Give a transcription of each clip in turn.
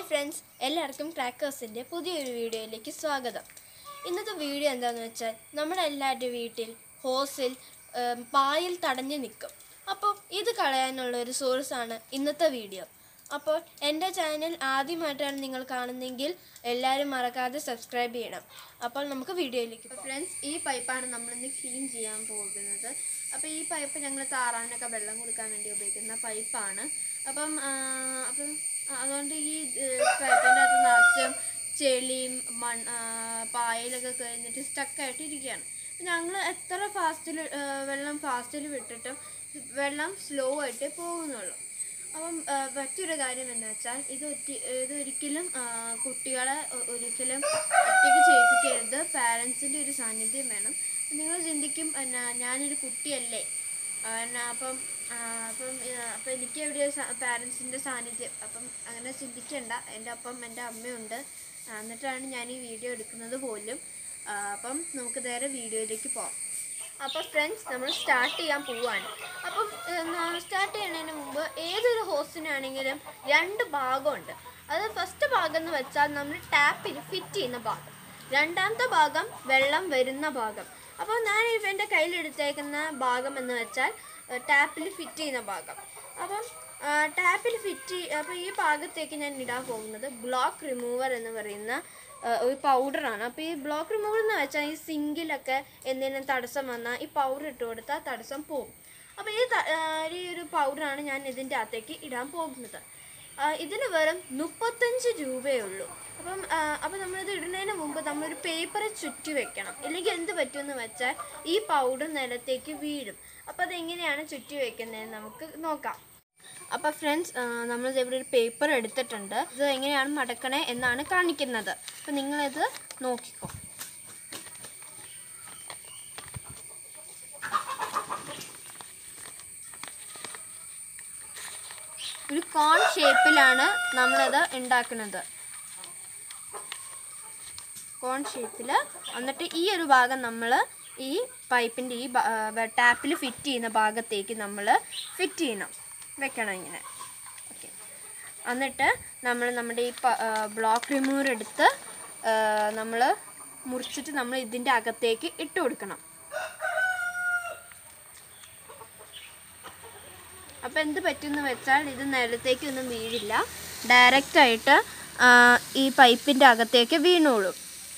friends എല്ലാവർക്കും ക്രാക്കേഴ്സിൻ്റെ പുതിയൊരു വീഡിയോയിലേക്ക് സ്വാഗതം ഇന്നത്തെ വീഡിയോ എന്താണെന്ന് വെച്ചാൽ നമ്മുടെ എല്ലാവരുടെ വീട്ടിൽ ഹോസിൽ ഏം, പായൽ തടഞ്ഞു നിൽക്കും അപ്പോൾ ഇത് കളയാനുള്ള ഒരു സോഴ്സാണ് ഇന്നത്തെ വീഡിയോ അപ്പോൾ എൻ്റെ ചാനൽ ആദ്യമായിട്ടാണ് നിങ്ങൾ കാണുന്നതെങ്കിൽ എല്ലാവരും മറക്കാതെ സബ്സ്ക്രൈബ് ചെയ്യണം അപ്പോൾ നമുക്ക് വീഡിയോയിലേക്ക് ഫ്രണ്ട്സ് ഈ പൈപ്പാണ് നമ്മളിന്ന് ക്ലീൻ ചെയ്യാൻ പോകുന്നത് അപ്പോൾ ഈ പൈപ്പ് ഞങ്ങൾ താറാനൊക്കെ വെള്ളം കൊടുക്കാൻ വേണ്ടി ഉപയോഗിക്കുന്ന പൈപ്പാണ് അപ്പം ആ, അപ്പം അതുകൊണ്ട് ഈ പൈപ്പിൻ്റെ അകത്ത് നിറച്ചും ചെളിയും മൺ ആ, പായലൊക്കെ കഴിഞ്ഞിട്ട് സ്റ്റക്കായിട്ട് ഇരിക്കുകയാണ് ഞങ്ങൾ എത്ര ഫാസ്റ്റിൽ വെള്ളം ഫാസ്റ്റിൽ വിട്ടിട്ടും വെള്ളം സ്ലോ ആയിട്ടേ പോകുന്നുള്ളൂ അപ്പം ആ, മറ്റൊരു കാര്യം എന്ന് വെച്ചാൽ ഇത് ഒറ്റി ഇത് ഒരിക്കലും ആ, കുട്ടികളെ ഒ- ഒരിക്കലും ഒറ്റയ്ക്ക് ചെയ്യിപ്പിക്കരുത് പാരൻസിൻ്റെ ഒരു സാന്നിധ്യം വേണം നിങ്ങൾ ചിന്തിക്കും എന്നാ ഞാനൊരു കുട്ടിയല്ലേ ആ, എന്നാ അപ്പം ആ, അപ്പം ആ, അപ്പം എനിക്ക് എവിടെ പാരൻസിൻ്റെ സാന്നിധ്യം അപ്പം അങ്ങനെ ചിന്തിക്കണ്ട എൻ്റെ അപ്പം എൻ്റെ അമ്മയുണ്ട് ആ, എന്നിട്ടാണ് ഞാൻ ഈ വീഡിയോ എടുക്കുന്നത് പോലും ആ, അപ്പം നമുക്ക് നേരെ വീഡിയോയിലേക്ക് പോകാം അപ്പോൾ ഫ്രണ്ട്സ് നമ്മൾ സ്റ്റാർട്ട് ചെയ്യാൻ പോവാണ് അപ്പം സ്റ്റാർട്ട് ചെയ്യുന്നതിന് മുമ്പ് ഏതൊരു ഹോസിനാണെങ്കിലും രണ്ട് ഭാഗമുണ്ട് അത് ഫസ്റ്റ് ഭാഗം എന്ന് വെച്ചാൽ നമ്മൾ ടാപ്പിൽ ഫിറ്റ് ചെയ്യുന്ന ഭാഗം രണ്ടാമത്തെ ഭാഗം വെള്ളം വരുന്ന ഭാഗം അപ്പോൾ ഞാൻ എൻ്റെ കയ്യിലെടുത്തേക്കുന്ന ഭാഗം എന്ന് വെച്ചാൽ ടാപ്പിൽ ഫിറ്റ് ചെയ്യുന്ന ഭാഗം അപ്പം ടാപ്പിൽ ഫിറ്റ് അപ്പോൾ ഈ ഭാഗത്തേക്ക് ഞാൻ ഇടാൻ പോകുന്നത് ബ്ലോക്ക് റിമൂവർ എന്ന് പറയുന്ന ആ, ഒരു പൗഡറാണ് അപ്പോൾ ഈ ബ്ലോക്ക് റിമൂവർ എന്ന് വെച്ചാൽ ഈ സിങ്കിലൊക്കെ എന്തെങ്കിലും തടസ്സം വന്നാൽ ഈ പൗഡർ ഇട്ട് കൊടുത്താൽ തടസ്സം പോകും അപ്പോൾ ഈ ത- ആ, ഈ ഒരു പൗഡറാണ് ഞാൻ ഇതിൻ്റെ അകത്തേക്ക് ഇടാൻ പോകുന്നത് ആ, ഇതിന് വെറും മുപ്പത്തഞ്ച് രൂപയേ ഉള്ളൂ അപ്പം ആ, അപ്പം നമ്മളിത് ഇടുന്നതിന് മുമ്പ് നമ്മളൊരു പേപ്പർ ചുറ്റി വെക്കണം ഇല്ലെങ്കിൽ എന്ത് പറ്റുമെന്ന് വെച്ചാൽ ഈ പൗഡർ നിലത്തേക്ക് വീഴും അപ്പോൾ അതെങ്ങനെയാണ് ചുറ്റി വെക്കുന്നതെന്ന് നമുക്ക് നോക്കാം അപ്പോൾ ഫ്രണ്ട്സ് നമ്മൾ ഇവിടെ ഒരു പേപ്പർ എടുത്തിട്ടുണ്ട് ഇത് എങ്ങനെയാണ് മടക്കണേ എന്നാണ് കാണിക്കുന്നത് അപ്പോൾ നിങ്ങളിത് നോക്കിക്കോ ഒരു കോൺ ഷേപ്പിലാണ് നമ്മളിത് ഉണ്ടാക്കുന്നത് കോൺ ഷേപ്പിൽ എന്നിട്ട് ഈ ഒരു ഭാഗം നമ്മൾ ഈ പൈപ്പിൻ്റെ ഈ ടാപ്പിൽ ഫിറ്റ് ചെയ്യുന്ന ഭാഗത്തേക്ക് നമ്മൾ ഫിറ്റ് ചെയ്യണം വെക്കണം ഇങ്ങനെ ഓക്കെ എന്നിട്ട് നമ്മൾ നമ്മുടെ ഈ ബ്ലോക്ക് റിമൂവർ എടുത്ത് നമ്മൾ മുറിച്ചിട്ട് നമ്മൾ ഇതിൻ്റെ അകത്തേക്ക് ഇട്ട് കൊടുക്കണം അപ്പോൾ എന്ത് പറ്റുമെന്ന് വെച്ചാൽ ഇത് നിലത്തേക്ക് ഒന്നും വീഴില്ല ഡയറക്റ്റായിട്ട് ഈ പൈപ്പിൻ്റെ അകത്തേക്ക് വീണോളും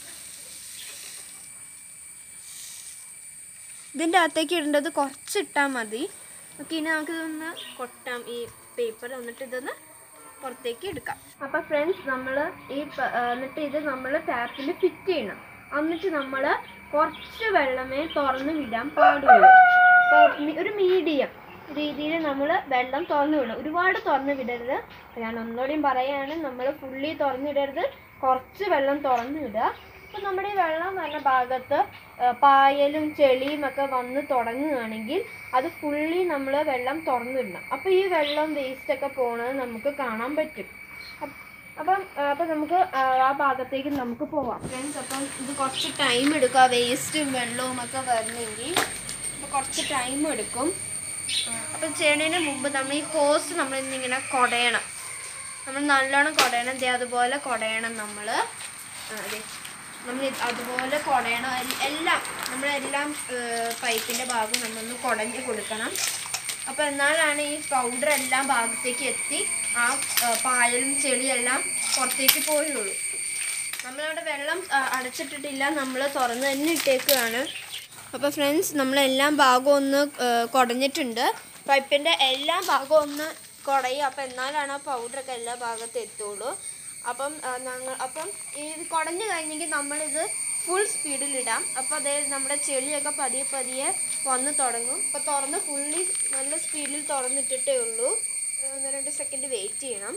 ഇതിൻ്റെ അകത്തേക്ക് ഇടേണ്ടത് കുറച്ചിട്ടാൽ മതി ഓക്കെ ഇനി നമുക്കിതൊന്ന് കൊട്ടാം ഈ പേപ്പർ എന്നിട്ട് ഇതൊന്ന് പുറത്തേക്ക് എടുക്കാം അപ്പോൾ ഫ്രണ്ട്സ് നമ്മൾ ഈ പ- ആ, എന്നിട്ട് ഇത് നമ്മൾ ടാപ്പിൽ ഫിറ്റ് ചെയ്യണം എന്നിട്ട് നമ്മൾ കുറച്ച് വെള്ളമേ തുറന്ന് വിടാൻ പാടുള്ളൂ അപ്പോൾ മി- ഒരു മീഡിയം രീതിയിൽ നമ്മൾ വെള്ളം തുറന്ന് വിടണം ഒരുപാട് തുറന്ന് വിടരുത് അപ്പോൾ ഞാൻ ഒന്നുകൂടിയും പറയാണ് നമ്മൾ ഫുള്ളി തുറന്നിടരുത് കുറച്ച് വെള്ളം തുറന്ന് വിടുക അപ്പോൾ നമ്മുടെ ഈ വെള്ളം വരുന്ന ഭാഗത്ത് ആ, പായലും ചെളിയും ഒക്കെ വന്ന് തുടങ്ങുകയാണെങ്കിൽ അത് ഫുള്ളി നമ്മൾ വെള്ളം തുറന്നിടണം അപ്പോൾ ഈ വെള്ളം വേസ്റ്റ് ഒക്കെ പോണത് നമുക്ക് കാണാൻ പറ്റും അപ്പ് അപ്പം ആ, അപ്പം നമുക്ക് ആ, ആ ഭാഗത്തേക്ക് നമുക്ക് പോവാം ഫ്രണ്ട്സ് അപ്പം ഇത് കുറച്ച് ടൈം എടുക്കും ആ വേസ്റ്റും വെള്ളവും ഒക്കെ വരണമെങ്കിൽ അപ്പോൾ കുറച്ച് ടൈം എടുക്കും അപ്പം ചെയ്യണതിന് മുമ്പ് നമ്മൾ ഈ ഹോസ് നമ്മൾ ഇന്നിങ്ങനെ കുടയണം നമ്മൾ നല്ലോണം കുടയണം ദേ അതുപോലെ കുടയണം നമ്മൾ അതെ നമ്മൾ ഇത് അതുപോലെ കുടയണം എൽ- എല്ലാം നമ്മളെല്ലാം പൈപ്പിൻ്റെ ഭാഗം നമ്മളൊന്ന് കുടഞ്ഞ് കൊടുക്കണം അപ്പോൾ എന്നാലാണ് ഈ പൗഡർ എല്ലാം ഭാഗത്തേക്ക് എത്തി ആ ആ, പായലും ചെളിയെല്ലാം പുറത്തേക്ക് പോയുള്ളൂ നമ്മളവിടെ വെള്ളം ആ, അടച്ചിട്ടിട്ടില്ല നമ്മൾ തുറന്ന് തന്നെ ഇട്ടേക്കുകയാണ് അപ്പോൾ ഫ്രണ്ട്സ് നമ്മളെല്ലാം ഭാഗവും ഒന്ന് ആ, കുടഞ്ഞിട്ടുണ്ട് പൈപ്പിൻ്റെ എല്ലാ ഭാഗവും ഒന്ന് കുടയും അപ്പോൾ എന്നാലാണ് ആ പൗഡറൊക്കെ എല്ലാ ഭാഗത്തും എത്തുള്ളൂ അപ്പം ആ, ഞങ്ങൾ അപ്പം ഈ കുടഞ്ഞു കഴിഞ്ഞെങ്കിൽ നമ്മളിത് ഫുൾ സ്പീഡിലിടാം അപ്പോൾ അതായത് നമ്മുടെ ചെളിയൊക്കെ പതിയെ പതിയെ വന്ന് തുടങ്ങും അപ്പോൾ തുറന്ന് ഫുള്ളി നല്ല സ്പീഡിൽ തുറന്നിട്ടിട്ടേ ഉള്ളൂ ഒന്ന് രണ്ട് സെക്കൻഡ് വെയിറ്റ് ചെയ്യണം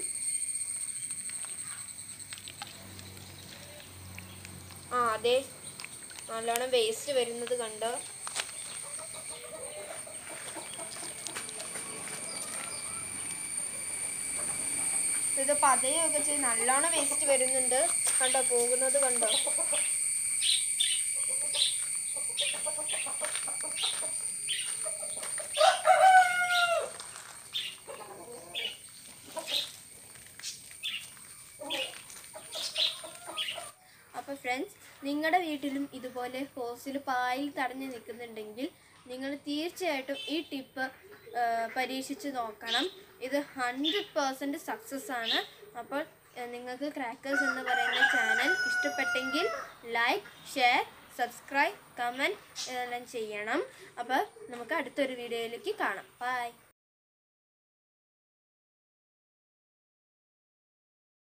ആ അതെ നല്ലോണം വേസ്റ്റ് വരുന്നത് കണ്ടോ ഇത് പതയൊക്കെ ചെയ്ത് നല്ലോണം വേസ്റ്റ് വരുന്നുണ്ട് കണ്ടോ പോകുന്നത് കണ്ടോ ഫ്രണ്ട്സ് നിങ്ങളുടെ വീട്ടിലും ഇതുപോലെ ഹോസിൽ പായിൽ തടഞ്ഞു നിൽക്കുന്നുണ്ടെങ്കിൽ നിങ്ങൾ തീർച്ചയായിട്ടും ഈ ടിപ്പ് പരീക്ഷിച്ച് നോക്കണം ഇത് ഹൺഡ്രഡ് പേഴ്സൻറ്റ് സക്സസ് ആണ് അപ്പോൾ ഏഹ്, നിങ്ങൾക്ക് ക്രാക്കേഴ്സ് എന്ന് പറയുന്ന ചാനൽ ഇഷ്ടപ്പെട്ടെങ്കിൽ ലൈക്ക് ഷെയർ സബ്സ്ക്രൈബ് കമൻറ്റ് ഇതെല്ലാം ചെയ്യണം അപ്പോൾ നമുക്ക് അടുത്തൊരു വീഡിയോയിലേക്ക് കാണാം ബൈ